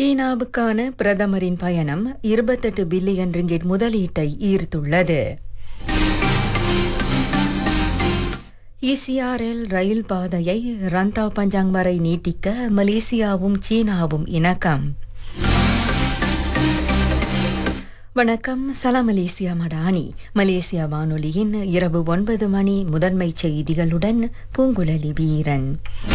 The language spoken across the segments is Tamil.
சீனாவுக்கான பிரதமரின் பயணம் இருபத்தெட்டு பில்லியன் ரிங்கிட் முதலீட்டை ஈர்த்துள்ளது இசிஆர்எல் ரயில் பாதையை ரந்தாவ் பஞ்சாங் வரை நீட்டிக்க மலேசியாவும் சீனாவும் இணக்கம் வணக்கம் சலாம் மலேசியா மடானி மலேசியா வானொலியின் இரவு ஒன்பது மணி முதன்மை செய்திகளுடன் பூங்குழலி வீரன்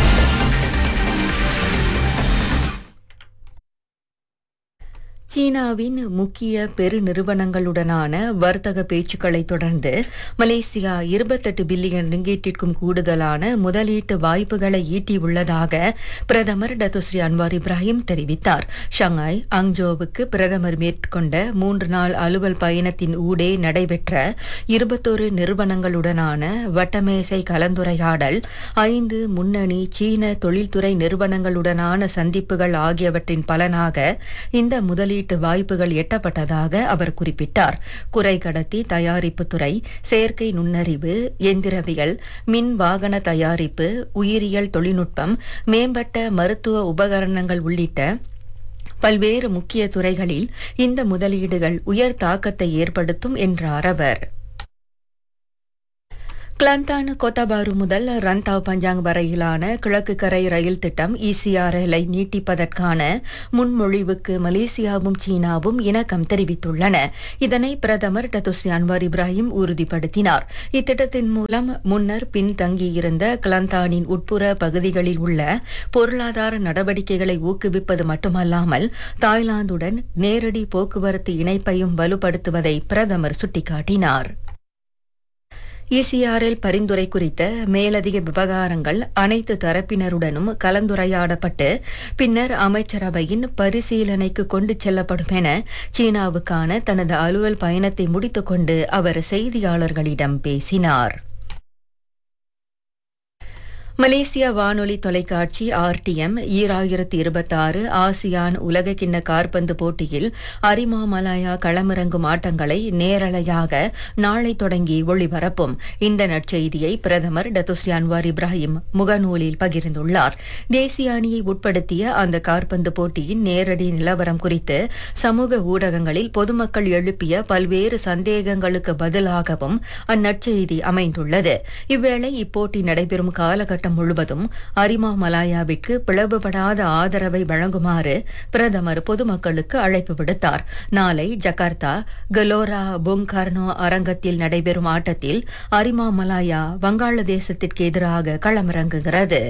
சீனாவின் முக்கிய பெருநிறுவனங்களுடனான வர்த்தக பேச்சுக்களை தொடர்ந்து மலேசியா இருபத்தெட்டு பில்லியன் ரிங்கீட்டிற்கும் கூடுதலான முதலீட்டு வாய்ப்புகளை ஈட்டியுள்ளதாக பிரதமர் டத்துஸ்ரீ அன்வார் இப்ராஹிம் தெரிவித்தார் ஷங்காய் அங்ஜோவுக்கு பிரதமர் மேற்கொண்ட மூன்று நாள் அலுவல் பயணத்தின் ஊடே நடைபெற்ற இருபத்தொரு நிறுவனங்களுடனான வட்டமேசை கலந்துரையாடல் ஐந்து முன்னணி சீன தொழில்துறை நிறுவனங்களுடனான சந்திப்புகள் ஆகியவற்றின் பலனாக இந்த முதலீட்டு வாய்ப்புகள் எட்டப்பட்டதாக அவர் குறிப்பிட்டார் குறை கடத்தி தயாரிப்பு துறை செயற்கை நுண்ணறிவு எந்திரவியல் மின் வாகன தயாரிப்பு உயிரியல் தொழில்நுட்பம் மேம்பட்ட மருத்துவ உபகரணங்கள் உள்ளிட்ட பல்வேறு முக்கிய துறைகளில் இந்த முதலீடுகள் உயர் தாக்கத்தை ஏற்படுத்தும் என்றார் அவர் கிளந்தான் கொத்தபாரு முதல் ரந்தாவ் பஞ்சாங் வரையிலான கிழக்கு கரை ரயில் திட்டம் இசிஆர்எல் ஐ நீட்டிப்பதற்கான முன்மொழிவுக்கு மலேசியாவும் சீனாவும் இணக்கம் தெரிவித்துள்ளன இதனை பிரதமர் டத்துஸ்ரீ அன்வார் இப்ராஹிம் உறுதிப்படுத்தினார் இத்திட்டத்தின் மூலம் முன்னர் பின்தங்கியிருந்த கிளந்தானின் உட்புற பகுதிகளில் உள்ள பொருளாதார நடவடிக்கைகளை ஊக்குவிப்பது மட்டுமல்லாமல் தாய்லாந்துடன் நேரடி போக்குவரத்து இணைப்பையும் வலுப்படுத்துவதை பிரதமர் சுட்டிக்காட்டினார் இசிஆர்எல் பரிந்துரை குறித்த மேலதிக விவகாரங்கள் அனைத்து தரப்பினருடனும் கலந்துரையாடப்பட்டு பின்னர் அமைச்சரவையின் பரிசீலனைக்கு கொண்டு செல்லப்படும் என சீனாவுக்கான தனது அலுவல் பயணத்தை முடித்துக்கொண்டு அவர் செய்தியாளர்களிடம் பேசினார் மலேசிய வானொலி தொலைக்காட்சி ஆர்டிஎம் ஈராயிரத்தி இருபத்தாறு ஆசியான் உலகக்கிண்ண கார்பந்து போட்டியில் அரிமாமலாயா களமிறங்கும் ஆட்டங்களை நேரலையாக நாளை தொடங்கி ஒளிபரப்பும் இந்த நற்செய்தியை பிரதமர் டத்துஸ்ரீ அன்வார் இப்ராஹிம் முகநூலில் பகிர்ந்துள்ளார் தேசிய அணியை உட்படுத்திய அந்த கார்பந்து போட்டியின் நேரடி நிலவரம் குறித்து சமூக ஊடகங்களில் பொதுமக்கள் எழுப்பிய பல்வேறு சந்தேகங்களுக்கு பதிலாகவும் அந்நற்செய்தி அமைந்துள்ளது இவ்வேளை இப்போட்டி நடைபெறும் காலகட்டம் முழுவதும் அரிமா மலாயாவிற்கு பிளவுபடாத ஆதரவை வழங்குமாறு பிரதமர் பொதுமக்களுக்கு அழைப்பு விடுத்தார் நாளை ஜகார்த்தா கலோரா புங்கார்னோ அரங்கத்தில் நடைபெறும் ஆட்டத்தில் அரிமா மலாயா வங்காளதேசத்திற்கு எதிராக களமிறங்குகிறது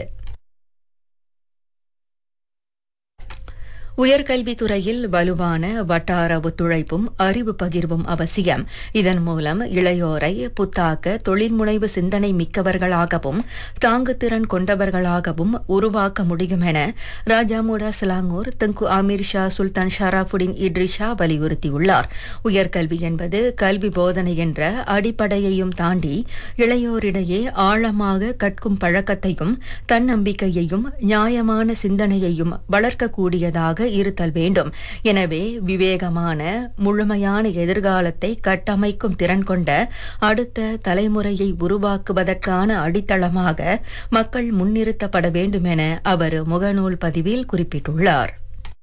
உயர்கல்வித்துறையில் வலுவான வட்டார ஒத்துழைப்பும் அறிவு பகிர்வும் அவசியம் இதன் மூலம் இளையோரை புத்தாக்க தொழில்முனைவு சிந்தனை மிக்கவர்களாகவும் தாங்குத்திறன் கொண்டவர்களாகவும் உருவாக்க முடியும் என Raja Muda Selangor Tengku Amir Shah Sultan Sharafuddin Idris Shah வலியுறுத்தியுள்ளார் உயர்கல்வி என்பது கல்வி போதனை என்ற அடிப்படையையும் தாண்டி இளையோரிடையே ஆழமாக கற்கும் பழக்கத்தையும் தன்னம்பிக்கையையும் நியாயமான சிந்தனையையும் வளர்க்கக்கூடியதாக இருத்தல் வேண்டும் எனவே விவேகமான முழுமையான எதிர்காலத்தை கட்டமைக்கும் திறன் கொண்ட அடுத்த தலைமுறையை உருவாக்குவதற்கான அடித்தளமாக மக்கள் முன்னிறுத்தப்பட வேண்டும் என அவர் முகநூல் பதிவில் குறிப்பிட்டுள்ளார்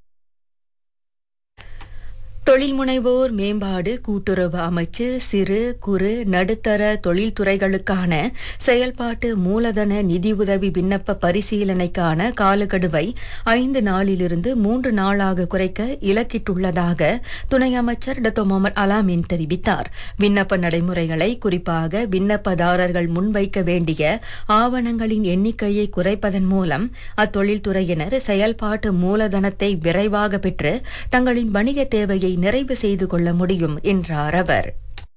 தொழில் முனைவோர் மேம்பாடு கூட்டுறவு அமைச்சு சிறு குறு நடுத்தர தொழில்துறைகளுக்கான செயல்பாட்டு மூலதன நிதியுதவி விண்ணப்ப பரிசீலனைக்கான காலக்கெடுவை ஐந்து நாளிலிருந்து மூன்று நாளாக குறைக்க இலக்கிட்டுள்ளதாக துணை அமைச்சர் டத்தோ முகமது அலாமின் தெரிவித்தார் விண்ணப்ப நடைமுறைகளை குறிப்பாக விண்ணப்பதாரர்கள் முன்வைக்க வேண்டிய ஆவணங்களின் எண்ணிக்கையை குறைப்பதன் மூலம் அத்தொழில்துறையினர் செயல்பாட்டு மூலதனத்தை விரைவாக பெற்று தங்களின் வணிக தேவையை நிறைவு செய்து கொள்ள முடியும் என்றார் அவர்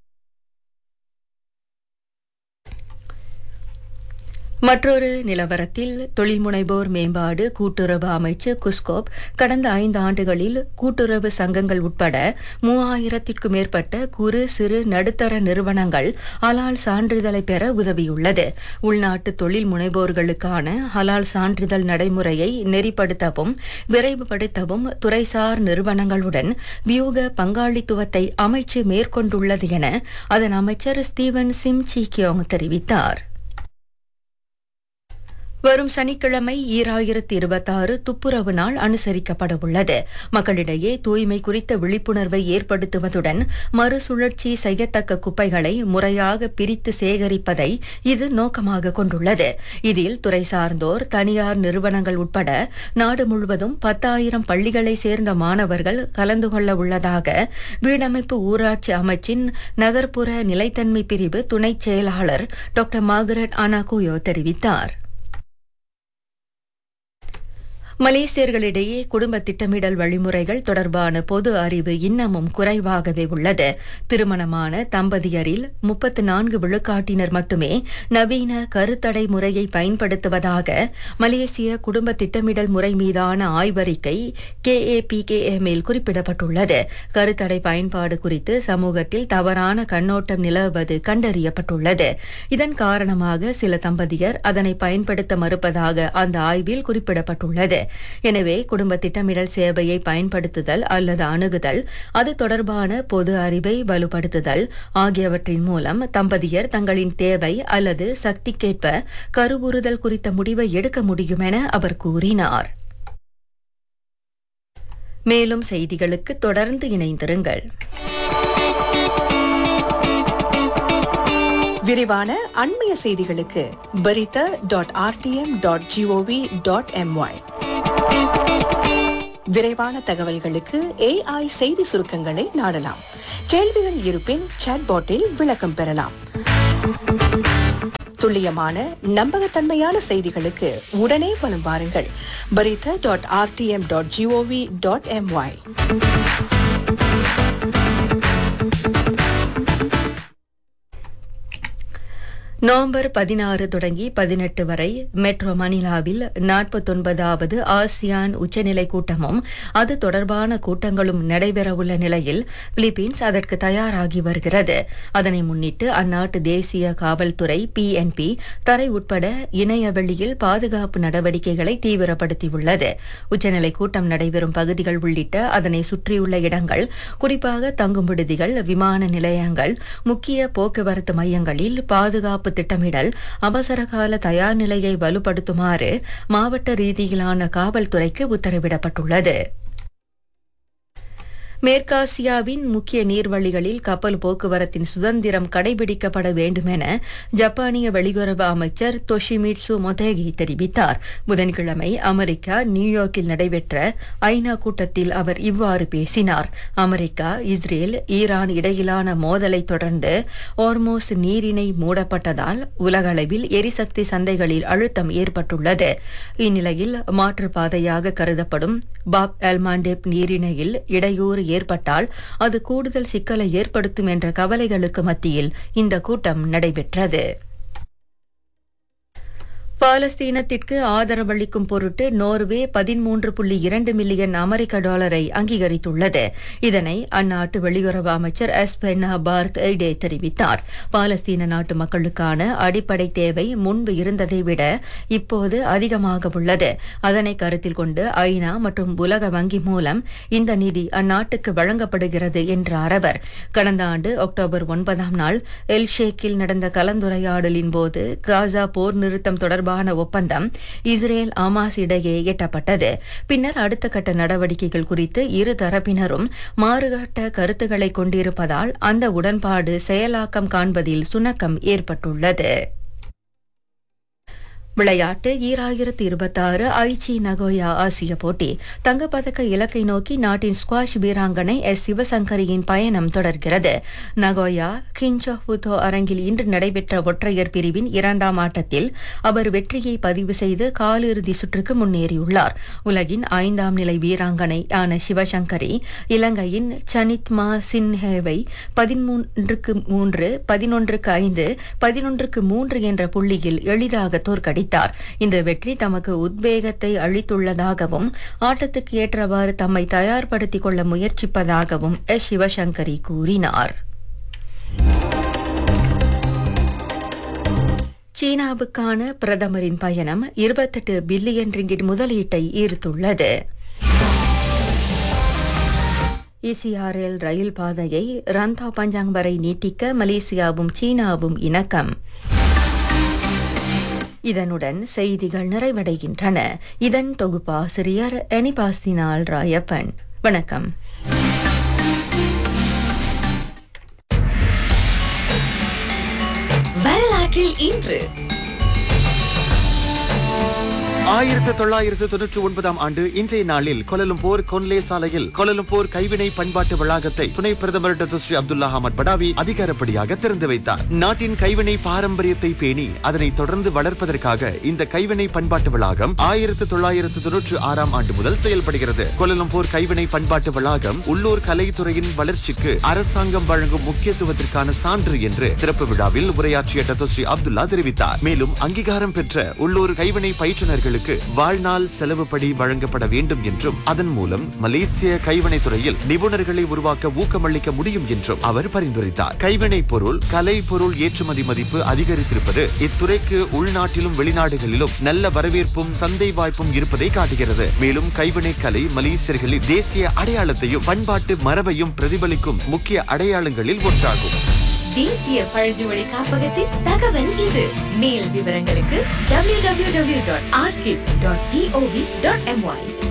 மற்றொரு நிலவரத்தில் தொழில் முனைவோர் மேம்பாடு கூட்டுறவு அமைச்சு குஸ்கோப் கடந்த ஐந்து ஆண்டுகளில் கூட்டுறவு சங்கங்கள் உட்பட மூவாயிரத்திற்கும் மேற்பட்ட குறு சிறு நடுத்தர நிறுவனங்கள் ஹலால் சான்றிதழை பெற உதவியுள்ளது உள்நாட்டு தொழில் முனைவோர்களுக்கான ஹலால் சான்றிதழ் நடைமுறையை நெறிப்படுத்தவும் விரைவுபடுத்தவும் துறைசார் நிறுவனங்களுடன் வியூக பங்காளித்துவத்தை அமைச்சு மேற்கொண்டுள்ளது என அதன் அமைச்சர் ஸ்டீவன் சிம் சி கியோங் தெரிவித்தார் வரும் சனிக்கிழமை ஈராயிரத்தி இருபத்தாறு துப்புரவு நாள் அனுசரிக்கப்பட உள்ளது மக்களிடையே தூய்மை குறித்த விழிப்புணர்வை ஏற்படுத்துவதுடன் மறுசுழற்சி செய்யத்தக்க குப்பைகளை முறையாக பிரித்து சேகரிப்பதை இது நோக்கமாக கொண்டுள்ளது இதில் துறை சார்ந்தோர் தனியார் நிறுவனங்கள் உட்பட நாடு முழுவதும் பத்தாயிரம் பள்ளிகளை சேர்ந்த மாணவர்கள் கலந்து கொள்ள உள்ளதாக வீடமைப்பு ஊராட்சி அமைச்சின் நகர்ப்புற நிலைத்தன்மை பிரிவு துணைச் செயலாளர் டாக்டர் மார்கரெட் அனாகுயோ தெரிவித்தார் மலேசியர்களிடையே குடும்ப திட்டமிடல் வழிமுறைகள் தொடர்பான பொது அறிவு இன்னமும் குறைவாகவே உள்ளது திருமணமான தம்பதியரில் முப்பத்து நான்கு விழுக்காட்டினர் மட்டுமே நவீன கருத்தடை முறையை பயன்படுத்துவதாக மலேசிய குடும்ப திட்டமிடல் முறை மீதான ஆய்வறிக்கை கேஏபிகேஎம்மில் குறிப்பிடப்பட்டுள்ளது கருத்தடை பயன்பாடு குறித்து சமூகத்தில் தவறான கண்ணோட்டம் நிலவுவது கண்டறியப்பட்டுள்ளது இதன் காரணமாக சில தம்பதியர் அதனை பயன்படுத்த மறுப்பதாக அந்த ஆய்வில் குறிப்பிடப்பட்டுள்ளது எனவே குடும்ப திட்டமிடல் சேவையை பயன்படுத்துதல் அல்லது அணுகுதல் அது தொடர்பான பொது அறிவை வலுப்படுத்துதல் ஆகியவற்றின் மூலம் தம்பதியர் தங்களின் தேவை அல்லது சக்திக்கேற்ப கருவுறுதல் குறித்த முடிவை எடுக்க முடியும் என அவர் கூறினார் மேலும் செய்திகளுக்கு தொடர்ந்து இணைந்திருங்கள் விரிவான அண்மைய செய்திகளுக்கு Berita dot RTM dot G O V dot M Y விரைவான தகவல்களுக்கு ஏஐ செய்தி சுருக்கங்களை நாடலாம் கேள்விகள் இருப்பின் சாட்பாட்டில் விளக்கம் பெறலாம் துல்லியமான நம்பகத்தன்மையான செய்திகளுக்கு உடனே வலம் வாருங்கள் Berita dot RTM dot G O V dot M Y November பதினாறு தொடங்கி பதினெட்டு வரை மெட்ரோ மணிலாவில் நாற்பத்தொன்பதாவது ஆசியான் உச்சநிலை கூட்டமும் அது தொடர்பான கூட்டங்களும் நடைபெறவுள்ள நிலையில் பிலிப்பீன்ஸ் அதற்கு தயாராகி வருகிறது அதனை முன்னிட்டு அந்நாட்டு தேசிய காவல்துறை பிஎன்பி தரை உட்பட இணையவெளியில் பாதுகாப்பு நடவடிக்கைகளை தீவிரப்படுத்தியுள்ளது உச்சநிலை கூட்டம் நடைபெறும் பகுதிகள் உள்ளிட்ட அதனை சுற்றியுள்ள இடங்கள் குறிப்பாக தங்கும் விடுதிகள் விமான நிலையங்கள் முக்கிய போக்குவரத்து மையங்களில் பாதுகாப்பு திட்டமிடல் அவசரகால தயார் நிலையை வலுப்படுத்துமாறு மாவட்ட ரீதியிலான காவல்துறைக்கு உத்தரவிடப்பட்டுள்ளது மேற்காசியாவின் முக்கிய நீர்வழிகளில் கப்பல் போக்குவரத்தின் சுதந்திரம் கடைபிடிக்கப்பட வேண்டும் என ஜப்பானிய வெளியுறவு அமைச்சர் தொஷிமிட்சு மொதேகி தெரிவித்தார் புதன்கிழமை அமெரிக்கா நியூயார்க்கில் நடைபெற்ற ஐநா கூட்டத்தில் அவர் இவ்வாறு பேசினார் அமெரிக்கா இஸ்ரேல் ஈரான் இடையிலான மோதலை தொடர்ந்து ஓர்மோஸ் நீரிணை மூடப்பட்டதால் உலகளவில் எரிசக்தி சந்தைகளில் அழுத்தம் ஏற்பட்டுள்ளது இந்நிலையில் மாற்றுப்பாதையாக கருதப்படும் பாப் எல்மாண்டேப் நீரிணையில் இடையூறு ஏற்பட்டால் அது கூடுதல் சிக்கலை ஏற்படுத்தும் என்ற கவலைகளுக்கு மத்தியில் இந்த கூட்டம் நடைபெற்றது பாலஸ்தீனத்திற்கு ஆதரவளிக்கும் பொருட்டு நோர்வே பதிமூன்று புள்ளி இரண்டு மில்லியன் அமெரிக்க டாலரை அங்கீகரித்துள்ளது இதனை அந்நாட்டு வெளியுறவு அமைச்சர் எஸ் பென்னா பார்த் எய்டே தெரிவித்தார் பாலஸ்தீன நாட்டு மக்களுக்கான அடிப்படை தேவை முன்பு இருந்ததை விட இப்போது அதிகமாக உள்ளது அதனை கருத்தில் கொண்டு ஐநா மற்றும் உலக வங்கி மூலம் இந்த நிதி அந்நாட்டுக்கு வழங்கப்படுகிறது என்றார் அவர் கடந்த ஆண்டு அக்டோபர் ஒன்பதாம் நாள் எல் ஷேக்கில் நடந்த கலந்துரையாடலின் போது காசா போர் நிறுத்தம் தொடர்பான ஒப்பந்தம் இஸ்ரேல் ஆமாஸ் இடையே எட்டப்பட்டது பின்னர் அடுத்த கட்ட நடவடிக்கைகள் குறித்து இரு தரப்பினரும் மாறுபட்ட கருத்துக்களை கொண்டிருப்பதால் அந்த உடன்பாடு செயலாக்கம் காண்பதில் சுணக்கம் ஏற்பட்டுள்ளது விளையாட்டு ஈராயிரத்தி இருபத்தாறு ஐச்சி நகோயா ஆசிய போட்டி தங்கப்பதக்க இலக்கை நோக்கி நாட்டின் ஸ்குவாஷ் வீராங்கனை எஸ் சிவசங்கரியின் பயணம் தொடர்கிறது நகோயா கிஞ்சோபுதோ அரங்கில் இன்று நடைபெற்ற ஒற்றையர் பிரிவின் இரண்டாம் ஆட்டத்தில் அவர் வெற்றியை பதிவு செய்து காலிறுதி சுற்றுக்கு முன்னேறியுள்ளார் உலகின் ஐந்தாம் நிலை வீராங்கனை ஆன சிவசங்கரி இலங்கையின் சனித்மா சின்ஹேவை பதிமூன்றுக்கு மூன்று பதினொன்றுக்கு ஐந்து பதினொன்றுக்கு மூன்று என்ற புள்ளியில் எளிதாக தோற்கடித்தார் இந்த வெற்றி தமக்கு உத்வேகத்தை அளித்துள்ளதாகவும் ஆட்டத்துக்கு ஏற்றவாறு தம்மை தயார்படுத்திக் கொள்ள முயற்சிப்பதாகவும் எஸ் சிவசங்கரி கூறினார் சீனாவுக்கான பிரதமரின் பயணம் இருபத்தெட்டு பில்லியன் ரிங்கிட் முதலீட்டை ஈர்த்துள்ளது இசிஆர்எல் ரயில் பாதையை ரந்தா பஞ்சாங் வரை நீட்டிக்க மலேசியாவும் சீனாவும் இணக்கம் இதனுடன் செய்திகள் நிறைவடைகின்றன இதன் தொகுப்பாசிரியர் எனிபாஸ்தினால் ராயப்பன் வணக்கம் வரலாற்றில் இன்று ஆயிரத்து தொள்ளாயிரத்து தொன்னூற்றி ஒன்பதாம் ஆண்டு இன்றைய நாளில் கொலலும்போர் கொன்லே சாலையில் கொலலும்போர் கைவினை பண்பாட்டு வளாகத்தை துணை பிரதமர் doctor Sri Abdullah Ahmad Badawi அதிகாரப்படியாக திறந்து வைத்தார் நாட்டின் கைவினை பாரம்பரியத்தை பேணி அதனை தொடர்ந்து வளர்ப்பதற்காக இந்த கைவினை பண்பாட்டு வளாகம் ஆயிரத்து தொள்ளாயிரத்து தொன்னூற்றி ஆறாம் ஆண்டு முதல் செயல்படுகிறது கொலலும்போர் கைவினை பண்பாட்டு வளாகம் உள்ளூர் கலைத்துறையின் வளர்ச்சிக்கு அரசாங்கம் வழங்கும் முக்கியத்துவத்திற்கான சான்று என்று திறப்பு விழாவில் உரையாற்றிய டாக்டர் ஸ்ரீ அப்துல்லா தெரிவித்தார் மேலும் அங்கீகாரம் பெற்ற உள்ளூர் கைவினை பயிற்றுனர்களுக்கு வாழ்நாள் செலவுப்படி வழங்கப்பட வேண்டும் என்றும் அதன் மூலம் மலேசிய கைவினை துறையில் நிபுணர்களை உருவாக்க ஊக்கமளிக்க முடியும் என்றும் அவர் பரிந்துரைத்தார் கைவினை பொருள் கலை பொருள் ஏற்றுமதி மதிப்பு அதிகரித்திருப்பது இத்துறைக்கு உள்நாட்டிலும் வெளிநாடுகளிலும் நல்ல வரவேற்பும் சந்தை வாய்ப்பும் இருப்பதை காட்டுகிறது மேலும் கைவினை கலை மலேசியர்களின் தேசிய அடையாளத்தையும் பண்பாட்டு மரபையும் பிரதிபலிக்கும் முக்கிய அடையாளங்களில் ஒன்றாகும் தேசிய பழங்குடி காப்பகத்தின் தகவல் இது மேல் விவரங்களுக்கு www.archive.gov.my